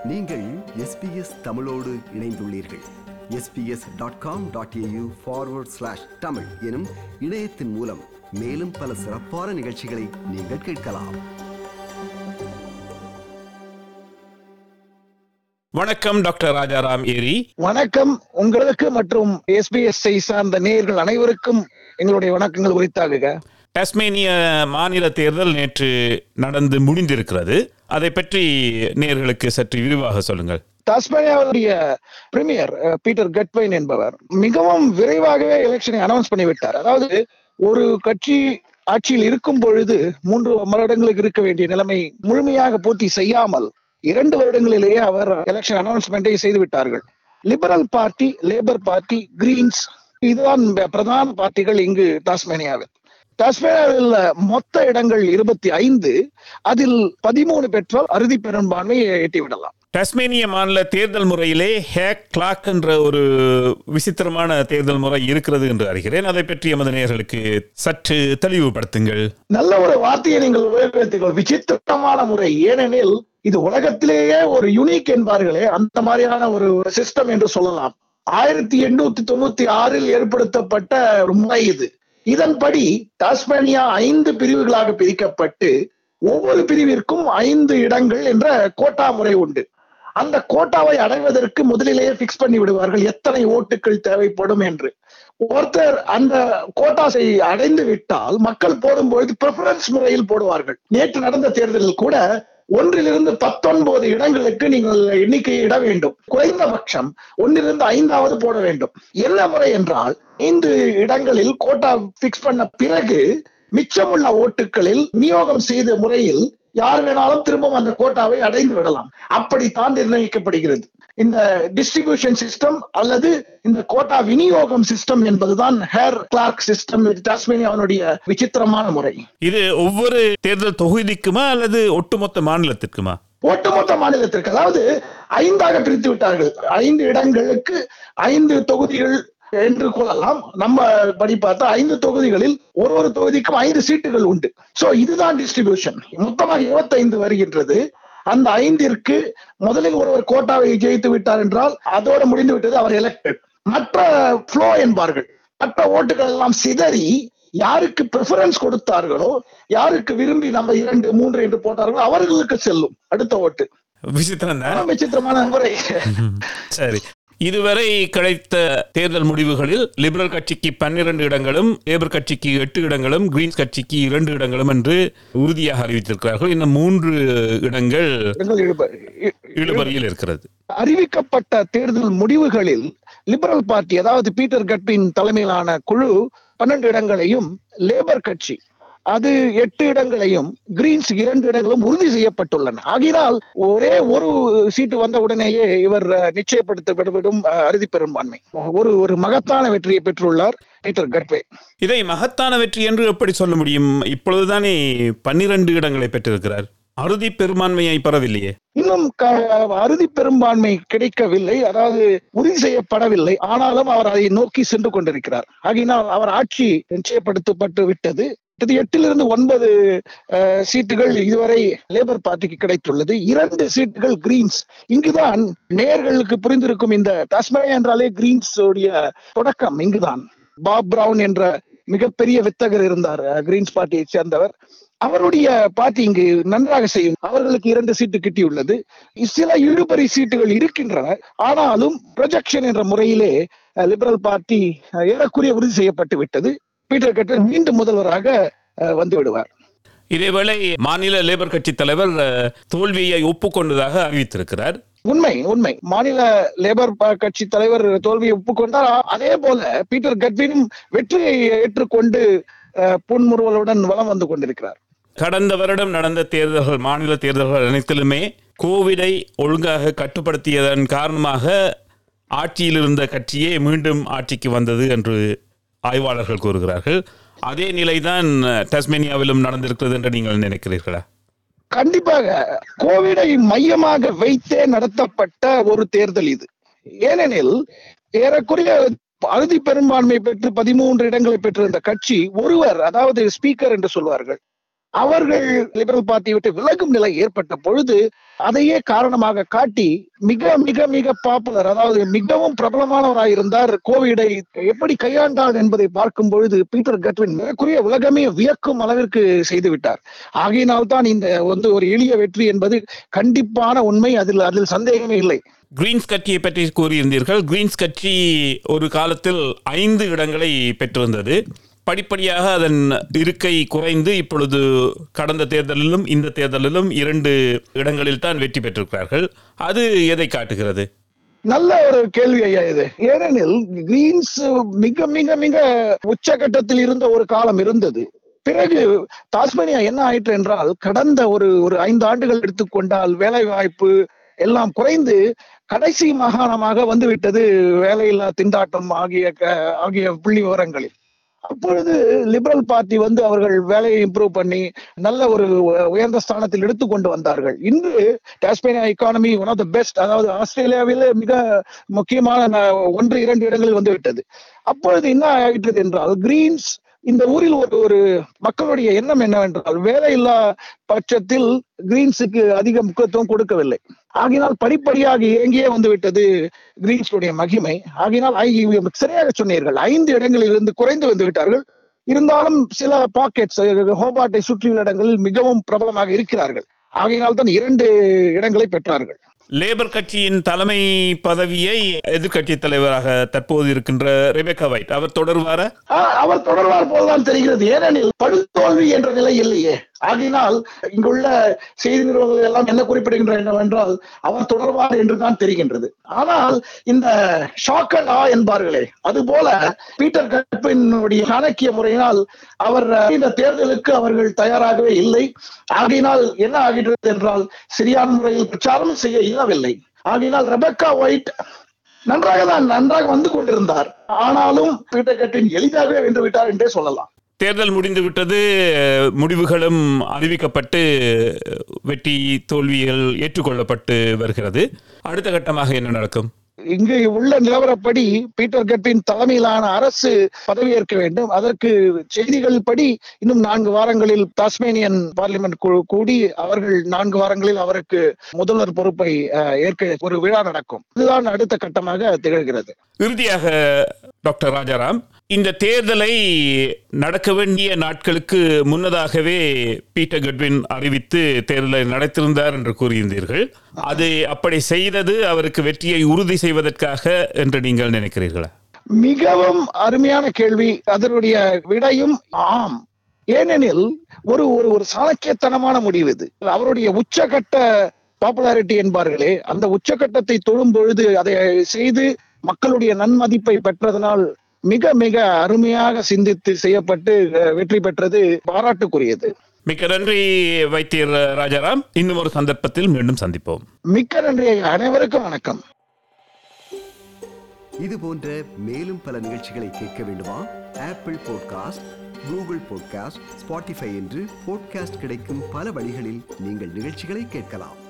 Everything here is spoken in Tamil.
நீங்கள் எஸ்பிஎஸ் தமிழோடு இணைந்துள்ளீர்கள் SBS dot com dot AU forward slash Tamil எனும் இணையத்தின் மூலம் மேலும் பல சிறப்பான நிகழ்ச்சிகளை நீங்கள் கேட்கலாம் வணக்கம் டாக்டர் ராஜாராம் ஏரி வணக்கம் உங்களுக்கு மற்றும் எஸ்பிஎஸ் சார்ந்த நேயர்கள் அனைவருக்கும் எங்களுடைய வணக்கங்கள் உரித்தாகுக டாஸ்மேனிய மாநில தேர்தல் நேற்று நடந்து முடிந்திருக்கிறது அதை பற்றி நேர்களுக்கு சற்று விரிவாக சொல்லுங்கள் டாஸ்மேனியாவுடைய பிரீமியர் அஹ், பீட்டர் கட்வைன் என்பவர் மிகவும் விரைவாகவே எலெக்ஷனை அனௌன்ஸ் பண்ணிவிட்டார் அதாவது ஒரு கட்சி ஆட்சியில் இருக்கும் பொழுது மூன்று வருடங்களுக்கு இருக்க வேண்டிய நிலைமை முழுமையாக பூர்த்தி செய்யாமல் இரண்டு வருடங்களிலேயே அவர் எலெக்ஷன் அனௌன்ஸ்மெண்ட்டை செய்து விட்டார்கள் Liberal party Labor party Greens இதுதான் பிரதான பார்ட்டிகள் இங்கு டாஸ்மேனியாவில் டாஸ்மேனியாவில் மொத்த இடங்கள் இருபத்தி ஐந்து அதில் பதிமூணு பெற்றால் அறுதி பெரும்பான்மையை எட்டிவிடலாம் டாஸ்மேனிய மாநில தேர்தல் முறையிலே ஹேக் கிளாக் என்ற ஒரு விசித்திரமான தேர்தல் முறை இருக்கிறது என்று அறிகிறேன் அதை பற்றி எமது நேயர்களுக்கு சற்று தெளிவுபடுத்துங்கள் நல்ல ஒரு வார்த்தையை நீங்கள் உபயோகித்தீர்கள் விசித்திரமான முறை ஏனெனில் இது உலகத்திலேயே ஒரு யூனிக் என்பார்களே அந்த மாதிரியான ஒரு சிஸ்டம் என்று சொல்லலாம் ஆயிரத்தி எண்ணூத்தி தொண்ணூத்தி ஆறில் ஏற்படுத்தப்பட்ட ஒரு முறை இது இதன்படி டாஸ்மேனியா ஐந்து பிரிவுகளாக பிரிக்கப்பட்டு ஒவ்வொரு பிரிவிற்கும் ஐந்து இடங்கள் என்ற கோட்டா முறை உண்டு அந்த கோட்டாவை அடைவதற்கு முதலிலேயே பிக்ஸ் பண்ணி விடுவார்கள் எத்தனை ஓட்டுகள் தேவைப்படும் என்று ஒருத்தர் அந்த கோட்டாஸை அடைந்து விட்டால் மக்கள் போடும்பொழுது preference முறையில் போடுவார்கள் நேற்று நடந்த தேர்தலில் கூட ஒன்றிலிருந்து பத்தொன்பது இடங்களுக்கு நீங்கள் எண்ணிக்கையை இட வேண்டும் குறைந்தபட்சம் ஒன்றிலிருந்து ஐந்தாவது போட வேண்டும் என்ன முறை என்றால் ஐந்து இடங்களில் கோட்டா பிக்ஸ் பண்ண பிறகு மிச்சமுள்ள ஓட்டுகளில் விநியோகம் செய்த முறையில் யார் வேணாலும் திரும்பவும் அந்த கோட்டாவை அடைந்து விடலாம் அப்படித்தான் நிர்ணயிக்கப்படுகிறது இந்த டிஸ்ட்ரிபியூஷன் சிஸ்டம் அல்லது இந்த கோட்டா விநியோகம் சிஸ்டம் என்பதுதான் ஹேர் கிளார்க் சிஸ்டம் டாஸ்மேனியாவினுடைய விசித்திரமான முறை இது ஒவ்வொரு தேர்தல் தொகுதிக்குமா அல்லது ஒட்டுமொத்த மாநிலத்திற்குமா ஒட்டுமொத்த மாநிலத்திற்கு அதாவது ஐந்தாக பிரித்து விட்டார்கள் ஐந்து இடங்களுக்கு ஐந்து தொகுதிகள் என்று கொள்ளலாம் நம்ம படி பார்த்தா ஐந்து தொகுதிகளில் ஒரு ஒரு தொகுதிக்கும் ஐந்து சீட்டுகள் உண்டு சோ இதுதான் டிஸ்ட்ரிபியூஷன் மொத்தமாக 25 வருகின்றது அந்த ஐந்திற்கு முதலில் ஒருவர் கோட்டாவை ஜெயித்து விட்டார் என்றால் அதோட முடிந்து விட்டது அவர் எலெக்டட் மற்ற ஃப்ளோ என்பார்கள் மற்ற ஓட்டுகள் எல்லாம் சிதறி யாருக்கு preference கொடுத்தார்களோ யாருக்கு விரும்பி நம்ம இரண்டு மூன்று என்று போட்டார்களோ அவர்களுக்கு செல்லும் அடுத்த ஓட்டு விசித்திரம் தான் ஆனா விசித்திரமான முறை சரி இதுவரை கிடைத்த தேர்தல் முடிவுகளில் லிபரல் கட்சிக்கு பன்னிரண்டு இடங்களும் லேபர் கட்சிக்கு எட்டு இடங்களும் கிரீன்ஸ் கட்சிக்கு இரண்டு இடங்களும் என்று உறுதியாக அறிவித்திருக்கிறார்கள் இன்னும் மூன்று இடங்கள் இடங்கள் இழுப- இ- இழுபறியில் இருக்கிறது அறிவிக்கப்பட்ட தேர்தல் முடிவுகளில் லிபரல் பார்ட்டி அதாவது பீட்டர் கட்பின் தலைமையிலான குழு பன்னெண்டு இடங்களையும் லேபர் கட்சி அது எட்டு இடங்களையும் கிரீன்ஸ் இரண்டு இடங்களும் உறுதி செய்யப்பட்டுள்ளன ஆகினால் ஒரே ஒரு சீட்டு வந்த உடனேயே இவர் அஹ், நிச்சயப்படுத்தப்படும் அஹ், அறுதி பெரும்பான்மை ஒரு ஒரு மகத்தான வெற்றியை பெற்றுள்ளார் பீட்டர் கட்வே இதை மகத்தான வெற்றி என்று எப்படி சொல்ல முடியும் இப்பொழுதுதானே பன்னிரண்டு இடங்களை பெற்றிருக்கிறார் அறுதி பெரும்பான்மையை பெறவில்லையே இன்னும் க- அறுதி பெரும்பான்மை கிடைக்கவில்லை அதாவது உறுதி செய்யப்படவில்லை ஆனாலும் அவர் அதை நோக்கி சென்று கொண்டிருக்கிறார் ஆகினால் அவர் ஆட்சி நிச்சயப்படுத்தப்பட்டு விட்டது இது எட்டிலிருந்து ஒன்பது அஹ், சீட்டுகள் இதுவரை லேபர் பார்ட்டிக்கு கிடைத்துள்ளது இரண்டு சீட்டுகள் கிரீன்ஸ் இங்குதான் நேயர்களுக்கு புரிந்திருக்கும் இந்த டாஸ்மேனியா என்றாலே கிரீன்ஸ் உடைய தொடக்கம் இங்குதான் பாப் பிரவுன் என்ற மிகப்பெரிய வித்தகர் இருந்தார் அஹ், கிரீன்ஸ் பார்ட்டியை சேர்ந்தவர் அவருடைய பார்ட்டி இங்கு நன்றாக செய்யும் அவர்களுக்கு இரண்டு சீட்டு கிட்டியுள்ளது சில இழுபறி சீட்டுகள் இருக்கின்றன ஆனாலும் ப்ரொஜெக்ஷன் என்ற முறையிலே அஹ், லிபரல் பார்ட்டி அஹ், ஏறக்குறைய உறுதி செய்யப்பட்டு விட்டது பீட்டர் கட்டர் மீண்டும் முதல்வராக அஹ், வந்து விடுவார் இதேவேளை மாநில லேபர் கட்சி தலைவர் அஹ், தோல்வியை ஒப்புக்கொண்டதாக அறிவித்திருக்கிறார் உண்மை உண்மை மாநில லேபர் ப- கட்சி தலைவர் தோல்வியை ஒப்புக்கொண்டார் ஆ- அதே போல பீட்டர் கட்வினும் வெற்றியை ஏற்றுக்கொண்டு அஹ், புன்முறுவலுடன் வலம் வந்து கொண்டிருக்கிறார் கடந்த வருடம் நடந்த தேர்தல்கள் மாநில தேர்தல்கள் அனைத்திலுமே கோவிடை ஒழுங்காக கட்டுப்படுத்தியதன் காரணமாக ஆட்சியில் இருந்த கட்சியே மீண்டும் ஆட்சிக்கு வந்தது என்று ஆய்வாளர்கள் கூறுகிறார்கள் அதே நிலைதான் டாஸ்மேனியாவிலும் நடந்திருக்கிறது என்று நீங்கள் நினைக்கிறீர்களா கண்டிப்பாக கோவிடை மையமாக வைத்தே நடத்தப்பட்ட ஒரு தேர்தல் இது ஏனெனில் ஏறக்குறைய அறுதி பெரும்பான்மை பெற்று பதிமூன்று இடங்களை பெற்றிருந்த கட்சி ஒருவர் அதாவது ஸ்பீக்கர் என்று சொல்வார்கள் அவர்கள் லிபரல் பார்ட்டி விட்டு விலகும் நிலை ஏற்பட்ட பொழுது அதையே காரணமாக காட்டி மிக மிக மிக பாப்புலர் அதாவது மிகவும் பிரபலமானவராய் இருந்தார் கோவிடை எப்படி கையாண்டார் என்பதை பார்க்கும் பொழுது பீட்டர் கட்வின் மிகக்குரிய உலகமே வியக்கும் அளவிற்கு செய்து விட்டார் ஆகையினால் தான் இந்த வந்து ஒரு எளிய வெற்றி என்பது கண்டிப்பான உண்மை அதில் அதில் சந்தேகமே இல்லை கிரீன்ஸ் கட்சியை பற்றி கூறியிருந்தீர்கள் கிரீன்ஸ் கட்சி ஒரு காலத்தில் ஐந்து இடங்களை பெற்றிருந்தது படிப்படியாக அதன் இருக்கை குறைந்து இப்பொழுது கடந்த தேர்தலிலும் இந்த தேர்தலிலும் இரண்டு இடங்களில் தான் வெற்றி பெற்றிருக்கிறார்கள் அது எதை காட்டுகிறது நல்ல ஒரு கேள்வி ஐயா இது ஏனெனில் கிரீன்ஸ் மிக மிக மிக உச்சகட்டத்தில் இருந்த ஒரு காலம் இருந்தது பிறகு டாஸ்மேனியா என்ன ஆயிற்று என்றால் கடந்த ஒரு ஒரு ஐந்து ஆண்டுகள் எடுத்துக்கொண்டால் வேலை வாய்ப்பு எல்லாம் குறைந்து கடைசி மாகாணமாக வந்துவிட்டது வேலையில்லா திண்டாட்டம் ஆகிய க- ஆகிய புள்ளி விவரங்களில் அப்பொழுது லிபரல் பார்ட்டி வந்து அவர்கள் வேலையை இம்ப்ரூவ் பண்ணி நல்ல ஒரு உ- உயர்ந்த ஸ்தானத்தில் எடுத்து கொண்டு வந்தார்கள் இன்று Tasmania economy one of the best அதாவது ஆஸ்திரேலியாவிலே மிக முக்கியமான ந- ஒன்று இரண்டு இடங்களில் வந்து விட்டது அப்பொழுது என்ன ஆயிற்று என்றால் கிரீன்ஸ் இந்த ஊரில் ஒரு ஒரு மக்களுடைய எண்ணம் என்னவென்றால் வேலையில்லா பட்சத்தில் கிரீன்ஸுக்கு அதிக முக்கியத்துவம் கொடுக்கவில்லை ஆகினால் படிப்படியாக இயங்கியே வந்து விட்டது கிரீன்ஸுடைய மகிமை ஆகினால் ஐ- சரியாக சொன்னீர்கள் ஐந்து இடங்களில் இருந்து குறைந்து வந்து விட்டார்கள் இருந்தாலும் சில பாக்கெட்ஸ் ஹோபாட்டை சுற்றியுள்ள இடங்களில் மிகவும் பிரபலமாக இருக்கிறார்கள் ஆகையினால் தான் இரண்டு இடங்களை பெற்றார்கள் லேபர் கட்சியின் தலைமை பதவியை எதிர்க்கட்சி தலைவராக தற்போது இருக்கின்ற ரெபேக்கா வைட் அவர் தொடர்வாரா ஆஹ் அவர் தொடர்வார் போல்தான் தெரிகிறது ஏனெனில் படுதோல்வி என்ற நிலை இல்லையே ஆகினால் இங்குள்ள செய்தி நிறுவனங்கள் எல்லாம் என்ன குறிப்பிடுகின்றன என்னவென்றால் அவர் தொடர்வார் என்றுதான் தெரிகின்றது ஆனால் இந்த ஷாக் அண்ட் ஆ என்பார்களே அது போல பீட்டர் கட்பினுடைய சாணக்கிய முறையினால் அவர் அஹ், இந்த தேர்தலுக்கு அவர்கள் தயாராகவே இல்லை ஆகையினால் என்ன ஆகின்றது என்றால் சரியான முறையில் பிரச்சாரம் செய்ய இயலவில்லை ஆகையினால் ரெபெக்கா ஒயிட் நன்றாக தான் நன்றாக வந்து கொண்டிருந்தார் ஆனாலும் பீட்டர் கட்டின் எளிதாகவே வென்று விட்டார் என்றே சொல்லலாம் தேர்தல் முடிந்து விட்டது முடிவுகளும் அறிவிக்கப்பட்டு வெற்றி தோல்விகள் ஏற்றுக்கொள்ளப்பட்டு வருகிறது அடுத்த கட்டமாக என்ன நடக்கும் இங்கு உள்ள நிலவரப்படி பீட்டர் கட்டின் தலைமையிலான அரசு பதவியேற்க வேண்டும் அதற்கு செய்திகள் படி இன்னும் நான்கு வாரங்களில் டாஸ்மேனியன் பார்லிமெண்ட் குழு கூடி அவர்கள் நான்கு வாரங்களில் அவருக்கு முதல்வர் பொறுப்பை அஹ், ஏற்க ஒரு விழா நடக்கும் இதுதான் அடுத்த கட்டமாக திகழ்கிறது இறுதியாக டாக்டர் ராஜாராம் இந்த தேர்தலை நடக்க வேண்டிய நாட்களுக்கு முன்னதாகவே பீட்டர் கட்வின் அறிவித்து தேர்தலை நடத்திருந்தார் என்று கூறியிருந்தீர்கள் அது அப்படி செய்தது அவருக்கு வெற்றியை உறுதி செய்வதற்காக என்று நீங்கள் நினைக்கிறீர்களா மிகவும் அருமையான கேள்வி அதனுடைய விடையும் ஆம் ஏனெனில் ஒரு ஒரு ஒரு சாணக்கியத்தனமான முடிவு இது அவருடைய உச்சகட்ட பாப்புலாரிட்டி என்பார்களே அந்த உச்சகட்டத்தை தொடும் பொழுது அதை செய்து மக்களுடைய நன்மதிப்பை பெற்றதனால் மிக மிக அருமையாக சிந்தித்து செய்யப்பட்டு அஹ், வெற்றி பெற்றது பாராட்டுக்குரியது மிக்க நன்றி வைத்தியர் ராஜாராம் இன்னும் ஒரு சந்தர்ப்பத்தில் மீண்டும் சந்திப்போம் மிக்க நன்றி அனைவருக்கும் வணக்கம் இது போன்ற மேலும் பல நிகழ்ச்சிகளை கேட்க வேண்டுமா Apple podcast Google podcast Spotify என்று பாட்காஸ்ட் கிடைக்கும் பல வழிகளில் நீங்கள் நிகழ்ச்சிகளை கேட்கலாம்